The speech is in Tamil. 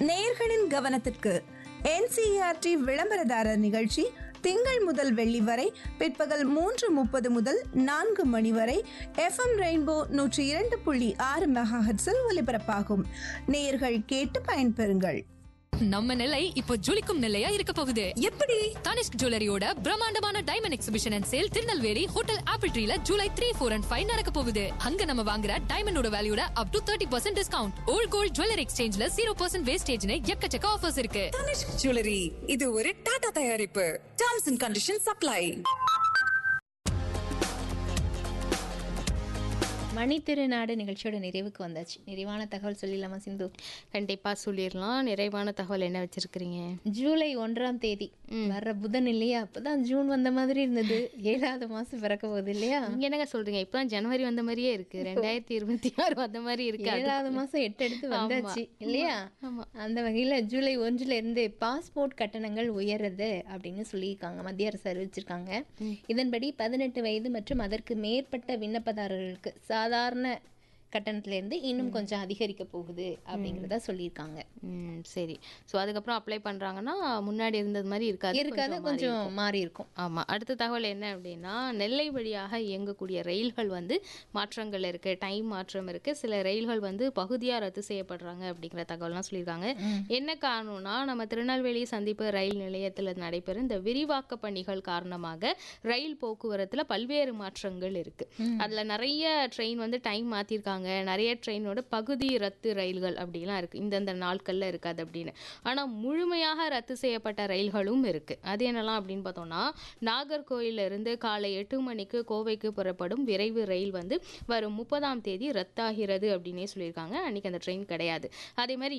நேயர்களின் கவனத்திற்கு என்சிஆர்டி விளம்பரதாரர் நிகழ்ச்சி திங்கள் முதல் வெள்ளி வரை பிற்பகல் மூன்று முப்பது முதல் நான்கு மணி வரை எஃப்எம் ரெயின்போ நூற்றி இரண்டு புள்ளி ஆறு மெகாஹெட்ஸில் ஒலிபரப்பாகும் நேயர்கள் கேட்டு பயன்பெறுங்கள் நம்ம நிலை இப்போ ஜொலிக்கும் நிலையா இருக்க போகுது எப்படி தனிஷ்க் ஜுவல்லரியோட பிரம்மாண்டமான diamond exhibition and sale Tirunelveli hotel apple ட்ரீல July three four and five நடக்க போகுது அங்க நம்ம வாங்குற டைமண்டோட வேல்யூட up to thirty percent discount old gold jewellery எக்ஸ்சேஞ்ச்ல ஜீரோ பர்சன்ட் வேஸ்டேஜ்னு எக்கச்சக்க ஆஃபர்ஸ் இருக்கு தனிஷ்க் ஜுவல்லரி இது ஒரு டாடா தயாரிப்பு டர்ம்ஸ் அண்ட் கண்டிஷன் சப்ளை மணித்திருநாடு நிகழ்ச்சியோட நிறைவுக்கு வந்தாச்சு நிறைவான தகவல் சொல்லிடலாமா சிந்து கண்டிப்பா சொல்லிடலாம் நிறைவான தகவல் என்ன வச்சிருக்கிறீங்க ஜூலை ஒன்றாம் தேதி வர்ற புதன் இல்லையா அப்பதான் ஜூன் வந்த மாதிரி இருந்தது ஏழாவது மாசம் பிறக்க போகுது இல்லையா நீங்க என்னங்க சொல்றீங்க இப்பதான் ஜனவரி வந்த மாதிரியே இருக்கு ரெண்டாயிரத்தி இருபத்தி ஆறு வந்த மாதிரி இருக்கு அது- ஏழாவது மாசம் எட்டு எடுத்து வந்தாச்சு இல்லையா ஆமா. அந்த வகையில ஜூலை ஒன்றுல இருந்து பாஸ்போர்ட் கட்டணங்கள் உயருது அப்படின்னு சொல்லியிருக்காங்க மத்திய அரசு அறிவிச்சிருக்காங்க இதன்படி பதினெட்டு வயது மற்றும் அதற்கு மேற்பட்ட விண்ணப்பதாரர்களுக்கு சாதாரண கட்டணத்துல இருந்து இன்னும் கொஞ்சம் அதிகரிக்க போகுது அப்படிங்கிறத சொல்லியிருக்காங்க ம் சரி ஸோ அதுக்கப்புறம் அப்ளை பண்றாங்கன்னா முன்னாடி இருந்தது மாதிரி இருக்காது இருக்காது கொஞ்சம் மாறி கொஞ்சம் இருக்கும். மாறி இருக்கும் ஆமா அடுத்த தகவல் என்ன அப்படின்னா நெல்லை வழியாக இயங்கக்கூடிய ரயில்கள் வந்து மாற்றங்கள் இருக்கு டைம் மாற்றம் இருக்கு சில ரயில்கள் வந்து பகுதியா ரத்து செய்யப்படுறாங்க அப்படிங்கிற தகவல்லாம் சொல்லியிருக்காங்க என்ன காரணம்னா நம்ம திருநெல்வேலி சந்திப்பு ரயில் நிலையத்தில் நடைபெறும் இந்த விரிவாக்க பணிகள் காரணமாக ரயில் போக்குவரத்துல பல்வேறு மாற்றங்கள் இருக்கு அதுல நிறைய ட்ரெயின் வந்து டைம் மாத்திருக்காங்க நிறைய ட்ரெயினோட பகுதி ரத்து ரயில்கள் அப்படிலாம் இருக்கு இந்தந்த நாட்கள்ல இருக்காது அப்படின்னு ஆனா முழுமையாக ரத்து செய்யப்பட்ட ரயில்களும் இருக்கு அது என்னலாம் அப்படின்னு பார்த்தோம்னா நாகர்கோயில்ல இருந்து காலை எட்டு மணிக்கு கோவைக்கு புறப்படும் விரைவு ரயில் வந்து வரும் முப்பதாம் தேதி ரத்தாகிறது அப்படின்னே சொல்லியிருக்காங்க அன்னைக்கு அந்த ட்ரெயின் கிடையாது அதே மாதிரி